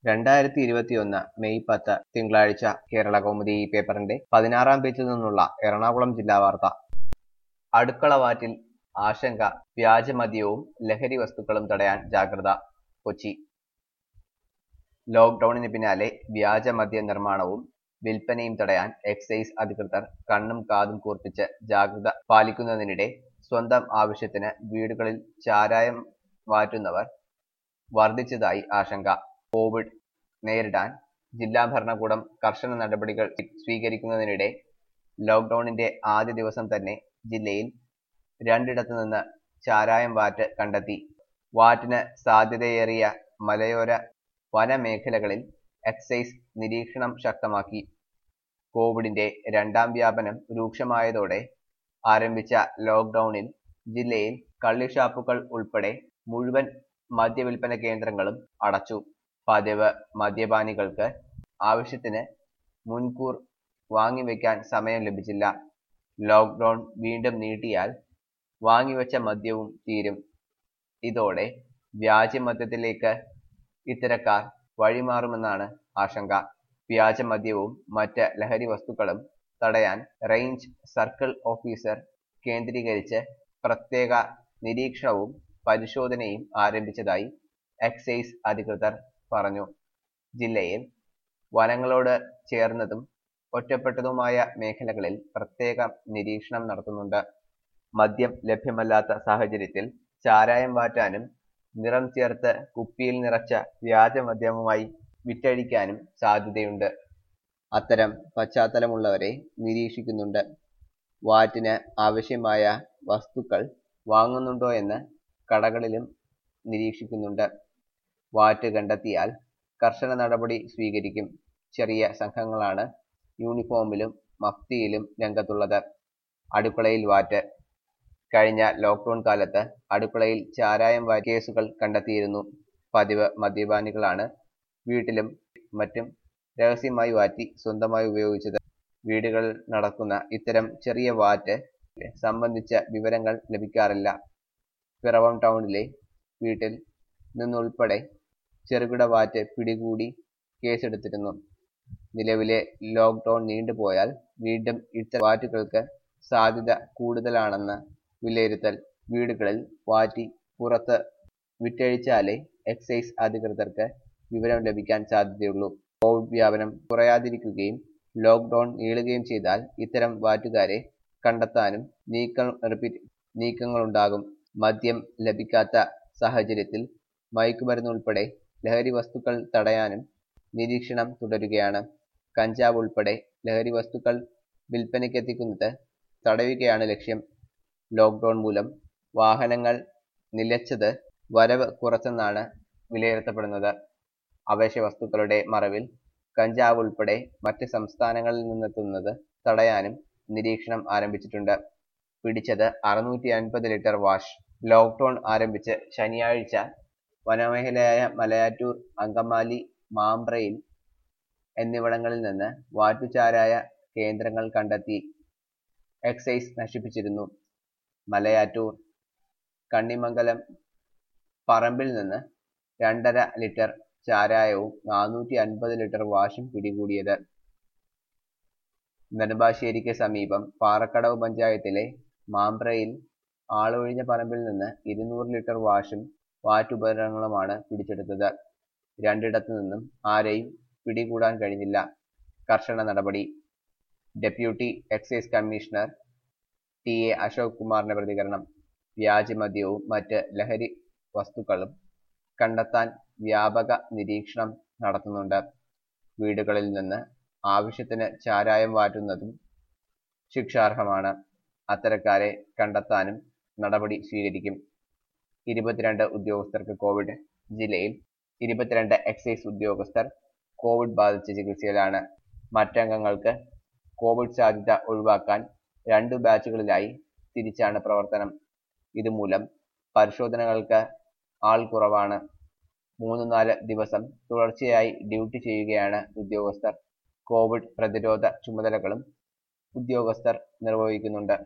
രണ്ടായിരത്തി ഇരുപത്തിയൊന്ന് മെയ് പത്ത് തിങ്കളാഴ്ച കേരള കൗമുദി ഈ പേപ്പറിന്റെ പതിനാറാം പേജിൽ നിന്നുള്ള എറണാകുളം ജില്ലാ വാർത്ത അടുക്കള വാറ്റിൽ ആശങ്ക വ്യാജമദ്യവും ലഹരി വസ്തുക്കളും തടയാൻ ജാഗ്രത കൊച്ചി ലോക്ക്ഡൌണിന് പിന്നാലെ വ്യാജമദ്യ നിർമ്മാണവും വിൽപ്പനയും തടയാൻ എക്സൈസ് അധികൃതർ കണ്ണും കാതും കൂർപ്പിച്ച് ജാഗ്രത പാലിക്കുന്നതിനിടെ സ്വന്തം ആവശ്യത്തിന് വീടുകളിൽ ചാരായം വാറ്റുന്നവർ വർദ്ധിച്ചതായി ആശങ്ക കോവിഡ് നേരിടാൻ ജില്ലാ ഭരണകൂടം കർശന നടപടികൾ സ്വീകരിക്കുന്നതിനിടെ ലോക്ക്ഡൌണിന്റെ ആദ്യ ദിവസം തന്നെ ജില്ലയിൽ രണ്ടിടത്തു നിന്ന് ചാരായം വാറ്റ് കണ്ടെത്തി വാറ്റിന് സാധ്യതയേറിയ മലയോര വനമേഖലകളിൽ എക്സൈസ് നിരീക്ഷണം ശക്തമാക്കി കോവിഡിന്റെ രണ്ടാം വ്യാപനം രൂക്ഷമായതോടെ ആരംഭിച്ച ലോക്ക്ഡൌണിൽ ജില്ലയിൽ കള്ളിഷാപ്പുകൾ ഉൾപ്പെടെ മുഴുവൻ മദ്യവിൽപ്പന കേന്ദ്രങ്ങളും അടച്ചു പതിവ് മദ്യപാനികൾക്ക് ആവശ്യത്തിന് മുൻകൂർ വാങ്ങിവെക്കാൻ സമയം ലഭിച്ചില്ല ലോക്ക്ഡൌൺ വീണ്ടും നീട്ടിയാൽ വാങ്ങിവെച്ച മദ്യവും തീരും ഇതോടെ വ്യാജമദ്യത്തിലേക്ക് ഇത്തരക്കാർ വഴിമാറുമെന്നാണ് ആശങ്ക വ്യാജമദ്യവും മറ്റ് ലഹരി വസ്തുക്കളും തടയാൻ റേഞ്ച് സർക്കിൾ ഓഫീസർ കേന്ദ്രീകരിച്ച് പ്രത്യേക നിരീക്ഷണവും പരിശോധനയും ആരംഭിച്ചതായി എക്സൈസ് അധികൃതർ പറഞ്ഞു ജില്ലയിൽ വനങ്ങളോട് ചേർന്നതും ഒറ്റപ്പെട്ടതുമായ മേഖലകളിൽ പ്രത്യേക നിരീക്ഷണം നടത്തുന്നുണ്ട് മദ്യം ലഭ്യമല്ലാത്ത സാഹചര്യത്തിൽ ചാരായം വാറ്റാനും നിറം ചേർത്ത് കുപ്പിയിൽ നിറച്ച വ്യാജമദ്യവുമായി വിറ്റഴിക്കാനും സാധ്യതയുണ്ട് അത്തരം പശ്ചാത്തലമുള്ളവരെ നിരീക്ഷിക്കുന്നുണ്ട് വാറ്റിന് ആവശ്യമായ വസ്തുക്കൾ വാങ്ങുന്നുണ്ടോ എന്ന് കടകളിലും നിരീക്ഷിക്കുന്നുണ്ട് വാറ്റ് കണ്ടെത്തിയാൽ കർശന നടപടി സ്വീകരിക്കും ചെറിയ സംഘങ്ങളാണ് യൂണിഫോമിലും മഫ്തിയിലും രംഗത്തുള്ളത് അടുക്കളയിൽ വാറ്റ് കഴിഞ്ഞ ലോക്ക്ഡൌൺ കാലത്ത് അടുക്കളയിൽ ചാരായം വാ കേസുകൾ കണ്ടെത്തിയിരുന്നു പതിവ് മദ്യപാനികളാണ് വീട്ടിലും മറ്റും രഹസ്യമായി വാറ്റി സ്വന്തമായി ഉപയോഗിച്ചത് വീടുകളിൽ നടക്കുന്ന ഇത്തരം ചെറിയ വാറ്റ് സംബന്ധിച്ച വിവരങ്ങൾ ലഭിക്കാറില്ല പിറവം ടൗണിലെ വീട്ടിൽ നിന്നുൾപ്പെടെ ചെറുകിട വാറ്റ് പിടികൂടി കേസെടുത്തിരുന്നു നിലവിലെ ലോക്ക്ഡൌൺ നീണ്ടുപോയാൽ വീണ്ടും ഇത്തരം വാറ്റുകൾക്ക് സാധ്യത കൂടുതലാണെന്ന് വിലയിരുത്തൽ വീടുകളിൽ വാറ്റി പുറത്ത് വിറ്റഴിച്ചാലേ എക്സൈസ് അധികൃതർക്ക് വിവരം ലഭിക്കാൻ സാധ്യതയുള്ളൂ കോവിഡ് വ്യാപനം കുറയാതിരിക്കുകയും ലോക്ക്ഡൌൺ നീളുകയും ചെയ്താൽ ഇത്തരം വാറ്റുകാരെ കണ്ടെത്താനും നീക്കം റിപ്പീറ്റ് നീക്കങ്ങളുണ്ടാകും മദ്യം ലഭിക്കാത്ത സാഹചര്യത്തിൽ മയക്കുമരുന്ന് ഉൾപ്പെടെ ലഹരി വസ്തുക്കൾ തടയാനും നിരീക്ഷണം തുടരുകയാണ് കഞ്ചാവ് ഉൾപ്പെടെ ലഹരി വസ്തുക്കൾ വിൽപ്പനയ്ക്കെത്തിക്കുന്നത് തടയുകയാണ് ലക്ഷ്യം ലോക്ക്ഡൌൺ മൂലം വാഹനങ്ങൾ നിലച്ചത് വരവ് കുറച്ചെന്നാണ് വിലയിരുത്തപ്പെടുന്നത് അവശ്യ വസ്തുക്കളുടെ മറവിൽ കഞ്ചാവ് ഉൾപ്പെടെ മറ്റ് സംസ്ഥാനങ്ങളിൽ നിന്നെത്തുന്നത് തടയാനും നിരീക്ഷണം ആരംഭിച്ചിട്ടുണ്ട് പിടിച്ചത് അറുന്നൂറ്റി അൻപത് ലിറ്റർ വാഷ് ലോക്ക്ഡൌൺ ആരംഭിച്ച് ശനിയാഴ്ച വനമേഖലയായ മലയാറ്റൂർ അങ്കമാലി മാമ്പ്രയിൽ എന്നിവിടങ്ങളിൽ നിന്ന് വാറ്റുചാരായ കേന്ദ്രങ്ങൾ കണ്ടെത്തി എക്സൈസ് നശിപ്പിച്ചിരുന്നു മലയാറ്റൂർ കണ്ണിമംഗലം പറമ്പിൽ നിന്ന് രണ്ടര ലിറ്റർ ചാരായവും നാനൂറ്റി അൻപത് ലിറ്റർ വാഷും പിടികൂടിയത് നെടുമ്പാശ്ശേരിക്ക് സമീപം പാറക്കടവ് പഞ്ചായത്തിലെ മാമ്പ്രയിൽ ആളൊഴിഞ്ഞ പറമ്പിൽ നിന്ന് ഇരുന്നൂറ് ലിറ്റർ വാഷും വാറ്റുപകരണങ്ങളുമാണ് പിടിച്ചെടുത്തത് രണ്ടിടത്തു നിന്നും ആരെയും പിടികൂടാൻ കഴിഞ്ഞില്ല കർശന നടപടി deputy excise commissioner T A Ashok കുമാറിന്റെ പ്രതികരണം വ്യാജമദ്യവും മറ്റ് ലഹരി വസ്തുക്കളും കണ്ടെത്താൻ വ്യാപക നിരീക്ഷണം നടത്തുന്നുണ്ട് വീടുകളിൽ നിന്ന് ആവശ്യത്തിന് ചാരായം വാറ്റുന്നതും ശിക്ഷാർഹമാണ് അത്തരക്കാരെ കണ്ടെത്താനും നടപടി സ്വീകരിക്കും ഇരുപത്തിരണ്ട് ഉദ്യോഗസ്ഥർക്ക് കോവിഡ് ജില്ലയിൽ ഇരുപത്തിരണ്ട് എക്സൈസ് ഉദ്യോഗസ്ഥർ കോവിഡ് ബാധിച്ച് ചികിത്സയിലാണ് മറ്റംഗങ്ങൾക്ക് കോവിഡ് സാധ്യത ഒഴിവാക്കാൻ രണ്ടു ബാച്ചുകളിലായി തിരിച്ചാണ് പ്രവർത്തനം ഇതുമൂലം പരിശോധനകൾക്ക് ആൾ കുറവാണ് മൂന്ന് നാല് ദിവസം തുടർച്ചയായി ഡ്യൂട്ടി ചെയ്യുകയാണ് ഉദ്യോഗസ്ഥർ കോവിഡ് പ്രതിരോധ ചുമതലകളും ഉദ്യോഗസ്ഥർ നിർവഹിക്കുന്നുണ്ട്